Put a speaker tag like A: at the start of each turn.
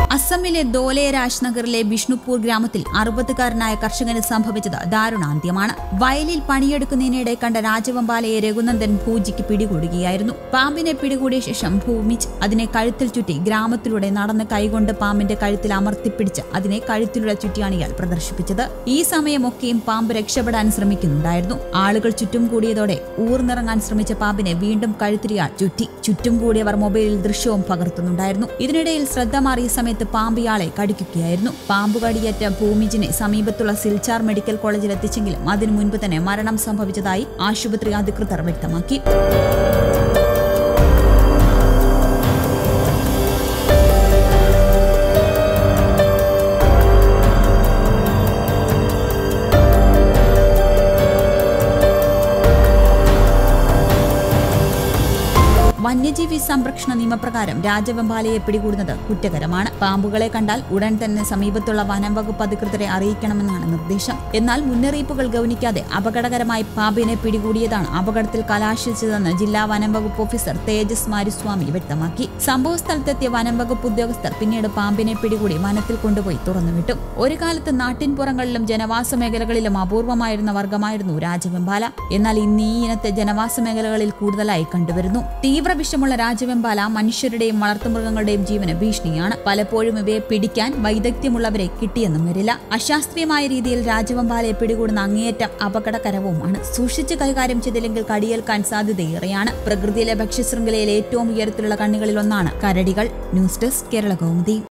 A: അസമിലെ ദോലെ രാജ്നഗറിലെ ബിഷ്ണുപൂർ ഗ്രാമത്തിൽ അറുപതുകാരനായ കർഷകന് സംഭവിച്ചത് ദാരുണാന്ത്യമാണ് വയലിൽ പണിയെടുക്കുന്നതിനിടെ കണ്ട രാജവമ്പാലയെ രഘുനന്ദൻ ഭൂജിക്ക് പിടികൂടുകയായിരുന്നു പാമ്പിനെ പിടികൂടിയ ശേഷം ഭൂമിച്ച് അതിനെ കഴുത്തിൽ ചുറ്റി ഗ്രാമത്തിലൂടെ നടന്ന് കൈകൊണ്ട് പാമ്പിന്റെ കഴുത്തിൽ അമർത്തിപ്പിടിച്ച് അതിനെ കഴുത്തിലൂടെ ചുറ്റിയാണ് ഇയാൾ പ്രദർശിപ്പിച്ചത് ഈ സമയമൊക്കെയും പാമ്പ് രക്ഷപ്പെടാൻ ശ്രമിക്കുന്നുണ്ടായിരുന്നു ആളുകൾ ചുറ്റും കൂടിയതോടെ ഊർന്നിറങ്ങാൻ ശ്രമിച്ച പാമ്പിനെ വീണ്ടും കഴുത്തിരിയാൾ ചുറ്റി ചുറ്റും കൂടിയവർ മൊബൈലിൽ ദൃശ്യവും പകർത്തുന്നുണ്ടായിരുന്നു ഇതിനിടയിൽ ശ്രദ്ധ മാറിയ സമയത്ത് പാമ്പ് ഇയാളെ കടിക്കുകയായിരുന്നു പാമ്പ് കടിയേറ്റ ഭൂമിജിനെ സമീപത്തുള്ള സിൽച്ചാർ മെഡിക്കൽ കോളേജിൽ എത്തിച്ചെങ്കിലും അതിനു മുൻപ് തന്നെ മരണം സംഭവിച്ചതായി ആശുപത്രി അധികൃതർ വ്യക്തമാക്കി വന്യജീവി സംരക്ഷണ നിയമപ്രകാരം രാജവെമ്പാലയെ പിടികൂടുന്നത് കുറ്റകരമാണ് പാമ്പുകളെ കണ്ടാൽ ഉടൻ തന്നെ സമീപത്തുള്ള വനം വകുപ്പ് അധികൃതരെ അറിയിക്കണമെന്നാണ് നിർദ്ദേശം എന്നാൽ മുന്നറിയിപ്പുകൾ ഗൗനിക്കാതെ അപകടകരമായി പാമ്പിനെ പിടികൂടിയതാണ് അപകടത്തിൽ കലാശിച്ചതെന്ന് ജില്ലാ വനം വകുപ്പ് ഓഫീസർ തേജസ് മാരിസ്വാമി വ്യക്തമാക്കി സംഭവ സ്ഥലത്തെത്തിയ വനം വകുപ്പ് ഉദ്യോഗസ്ഥർ പിന്നീട് പാമ്പിനെ പിടികൂടി വനത്തിൽ കൊണ്ടുപോയി തുറന്നുവിട്ടു ഒരു കാലത്ത് നാട്ടിൻപുറങ്ങളിലും ജനവാസ മേഖലകളിലും അപൂർവമായിരുന്ന വർഗമായിരുന്നു രാജവെമ്പാല എന്നാൽ ഇന്ന് ഈ ഇനത്തെ ജനവാസ മേഖലകളിൽ കൂടുതലായി കണ്ടുവരുന്നു തീവ്ര വിഷമുള്ള രാജവെമ്പാല മനുഷ്യരുടെയും വളർത്തുമൃഗങ്ങളുടെയും ജീവന് ഭീഷണിയാണ് പലപ്പോഴും ഇവയെ പിടിക്കാൻ വൈദഗ്ധ്യമുള്ളവരെ കിട്ടിയെന്നും വരില്ല അശാസ്ത്രീയമായ രീതിയിൽ രാജവെമ്പാലയെ പിടികൂടുന്ന അങ്ങേയറ്റം അപകടകരവുമാണ് സൂക്ഷിച്ച് കൈകാര്യം ചെയ്തില്ലെങ്കിൽ കടിയേൽക്കാൻ സാധ്യതയേറെയാണ് പ്രകൃതിയിലെ ഭക്ഷ്യശൃംഖലയിലെ ഏറ്റവും ഉയരത്തിലുള്ള കണ്ണികളിൽ ഒന്നാണ് കരടികൾ ന്യൂസ് ഡെസ്ക് കേരള കൗമുദി